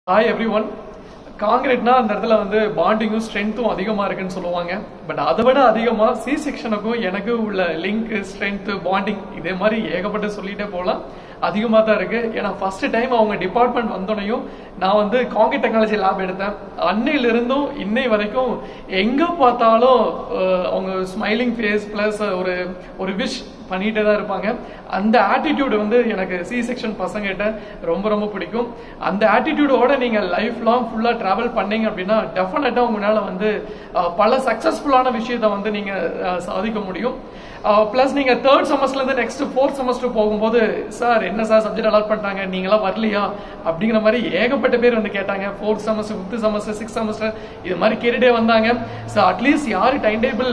hi every one காங்கிரீட்னா அந்த இடத்துல வந்து பாண்டிங்கும் ஸ்ட்ரென்த்தும் அதிகமாக இருக்குன்னு சொல்லுவாங்க பட் அதை விட அதிகமாக சி செக்ஷனுக்கும் எனக்கு உள்ள லிங்க் ஸ்ட்ரென்த்து பாண்டிங் இதே மாதிரி ஏகப்பட்ட சொல்லிட்டே போகலாம் அதிகமாக தான் இருக்கு ஏன்னா ஃபர்ஸ்ட் டைம் அவங்க டிபார்ட்மெண்ட் வந்தோடனையும் நான் வந்து காங்கிரீட் டெக்னாலஜி லேப் எடுத்தேன் அன்னையிலிருந்தும் இன்னை வரைக்கும் எங்கே பார்த்தாலும் அஹ், அவங்க ஸ்மைலிங் ஃபேஸ் ப்ளஸ் ஒரு ஒரு விஷ் பண்ணிட்டே தான் இருப்பாங்க அந்த ஆட்டிடியூட் வந்து எனக்கு சி செக்ஷன் பசங்கிட்ட ரொம்ப ரொம்ப பிடிக்கும் அந்த ஆட்டிடியூடோட நீங்கள் லைஃப் லாங் ஃபுல்லாக ட்ராவல் பண்ணீங்க அப்படின்னா டெஃபினட்டாக உங்களால் வந்து அஹ், பல சக்ஸஸ்ஃபுல்லான விஷயத்தை வந்து நீங்கள் சாதிக்க முடியும் ப்ளஸ் நீங்கள் தேர்ட் செமஸ்டர்லேருந்து நெக்ஸ்ட் ஃபோர்த் செமஸ்டர் போகும்போது சார் என்ன சார் சப்ஜெக்ட் அலாட் பண்ணிட்டாங்க நீங்களாம் வரலையா அப்படிங்கிற மாதிரி ஏகப்பட்ட பேர் வந்து கேட்டாங்க fourth semester fifth semester six semester இது மாதிரி கேட்டுட்டே வந்தாங்க ஸோ அட்லீஸ்ட் யார் டைம் டேபிள்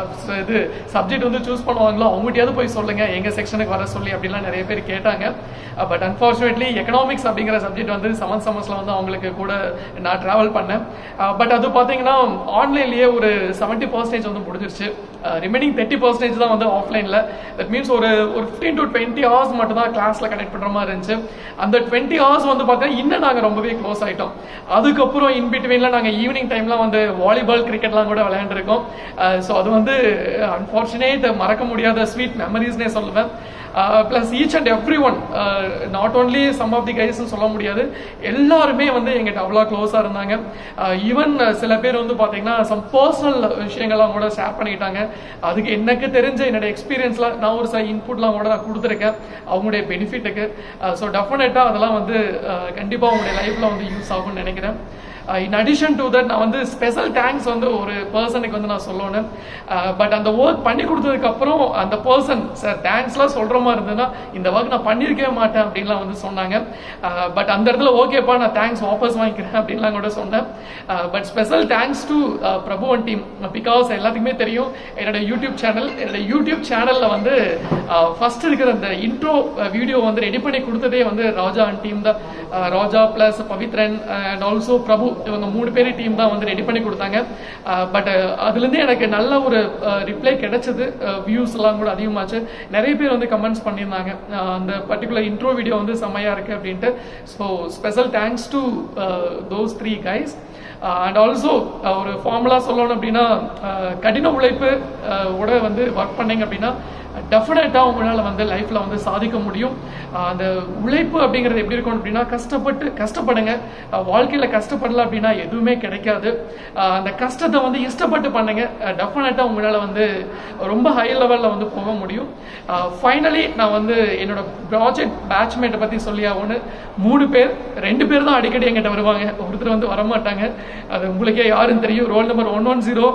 இது சப்ஜெக்ட் வந்து சூஸ் பண்ணுவாங்களோ அவங்ககிட்டயாவது போய் சொல்லுங்க எங்க செக்ஷனுக்கு வர சொல்லி அப்படிலாம் நிறைய பேர் கேட்டாங்க பட் அன்பார்ச்சுனேட்லி எக்கனாமிக்ஸ் அப்படிங்கிற சப்ஜெக்ட் வந்து செவன்த் செமஸ்டர்ல வந்து அவங்களுக்கு கூட நான் டிராவல் பண்ணேன் பட் அது பார்த்தீங்கன்னா ஆன்லைன்லயே ஒரு செவன்ட்டி பர்சன்டேஜ் வந்து முடிஞ்சிருச்சு ரிமைனிங் தேர்ட்டி பர்சன்டேஜ் தான் வந்து ஆஃப்லைன்ல தட் மீன்ஸ் ஒரு ஒரு ஃபிஃப்டீன் டு டுவெண்ட்டி ஹவர்ஸ் மட்டும் தான் கிளாஸ்ல கனெக்ட் பண்ற மாதிரி இருந்துச்சு அந்த டுவெண்ட்டி ஹவர்ஸ் வந்து பார்த்தீங்கன்னா இன்னும் நாங்கள் ரொம்பவே க்ளோஸ் ஆயிட்டோம் அதுக்கப்புறம் இன் பிட்வீன்ல நாங்கள் ஈவினிங் டைம்ல வந்து வாலிபால் கிரிக்கெட்லாம் கூட விளையாண்டுருக்கோம் ஸோ அது வந்து அன்பார்ச்சுனேட் மறக்க முடியாத ஸ்வீட் மெமரிஸ்னே சொல்லுவேன் plus each and every one not only some of the கைஸ்ன்னு சொல்ல முடியாது எல்லாருமே வந்து எங்கிட்ட அவ்வளோ க்ளோஸாக இருந்தாங்க ஈவன் சில பேர் வந்து பார்த்தீங்கன்னா சம் பர்சனல் விஷயங்கள்லாம் கூட ஷேர் பண்ணிக்கிட்டாங்க அதுக்கு எனக்கு தெரிஞ்ச என்னோட எக்ஸ்பீரியன்ஸ்லாம் நான் ஒரு சில இன்புட்லாம் கூட நான் கொடுத்துருக்கேன் அவங்களுடைய பெனிஃபிட்டுக்கு ஸோ டெஃபினட்டாக அதெல்லாம் வந்து கண்டிப்பாக உங்களுடைய லைஃப்பில் வந்து யூஸ் ஆகும்னு நினைக்கிறேன் இன் அடிஷன் டு தட் நான் வந்து ஸ்பெஷல் தேங்க்ஸ் வந்து ஒரு பர்சனுக்கு வந்து நான் சொல்லணும் பட் அந்த ஒர்க் பண்ணி கொடுத்ததுக்கு அப்புறம் அந்த பர்சன் சார் தேங்க்ஸ்லாம் சொல்ற மாதிரி இருந்ததுன்னா இந்த ஒர்க் நான் பண்ணியிருக்கவே மாட்டேன் அப்படின்லாம் வந்து சொன்னாங்க பட் அந்த இடத்துல ஓகேப்பா நான் தேங்க்ஸ் வாபஸ் வாங்கிக்கிறேன் அப்படின்லாம் கூட சொன்னேன் but special thanks to Prabhu and team because எல்லாத்துக்குமே தெரியும் என்னோட யூடியூப் சேனல் என்னோட யூடியூப் சேனல்ல வந்து ஃபர்ஸ்ட் இருக்கிற அந்த இன்ட்ரோ வீடியோ வந்து ரெடி பண்ணி கொடுத்ததே வந்து ராஜா அண்ட் டீம் தான் uh Raja plus Pavithran and also Prabhu இவங்க மூணு பேரும் டீம் தான் வந்து ரெடி பண்ணி கொடுத்தாங்க பட் அதுலேருந்து எனக்கு நல்ல ஒரு ரிப்ளை கிடைச்சது வியூஸ் எல்லாம் கூட அதிகமாச்சு நிறைய பேர் வந்து கமெண்ட்ஸ் பண்ணியிருந்தாங்க அஹ் அந்த பர்டிகுலர் இன்ட்ரோ வீடியோ வந்து செம்மையா இருக்கு அப்படின்ட்டு so special thanks to those three guys and also ஒரு ஃபார்முலா சொல்லணும் அப்படின்னா அஹ் கடின உழைப்பு அஹ் ஓட வந்து ஒர்க் பண்ணீங்க அப்படின்னா டெஃபினட்டாக உங்களால் வந்து லைஃப்பில் வந்து சாதிக்க முடியும் அஹ் அந்த உழைப்பு அப்படிங்கிறது எப்படி இருக்கும் அப்படின்னா கஷ்டப்பட்டு கஷ்டப்படுங்க வாழ்க்கையில் கஷ்டப்படல அப்படின்னா எதுவுமே கிடைக்காது அஹ் அந்த கஷ்டத்தை வந்து இஷ்டப்பட்டு பண்ணுங்க டெஃபினட்டாக உங்களால் வந்து ரொம்ப ஹை லெவலில் வந்து போக முடியும் ஃபைனலி நான் வந்து என்னோட ப்ராஜெக்ட் பேட்ச்மேட்டை பற்றி சொல்லி ஆகணும் மூணு பேர் ரெண்டு பேர் தான் அடிக்கடி எங்கிட்ட வருவாங்க ஒருத்தர் வந்து வரமாட்டாங்க அது உங்களுக்கே யாருன்னு தெரியும் roll number one one zero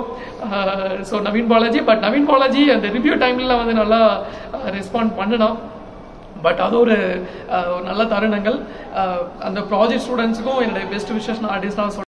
so Naveen Balaji but Naveen Balaji அந்த ரிவ்யூ டைம்ல வந்து நல்லா ரெஸ்பாண்ட் பண்ணினான் பட் அது ஒரு அஹ், ஒரு நல்ல தருணங்கள் அஹ், அந்த ப்ராஜெக்ட் ஸ்டூடெண்ட்ஸுக்கும் என்னுடைய பெஸ்ட் விஷஸ் நான் அடிஷ்னலாக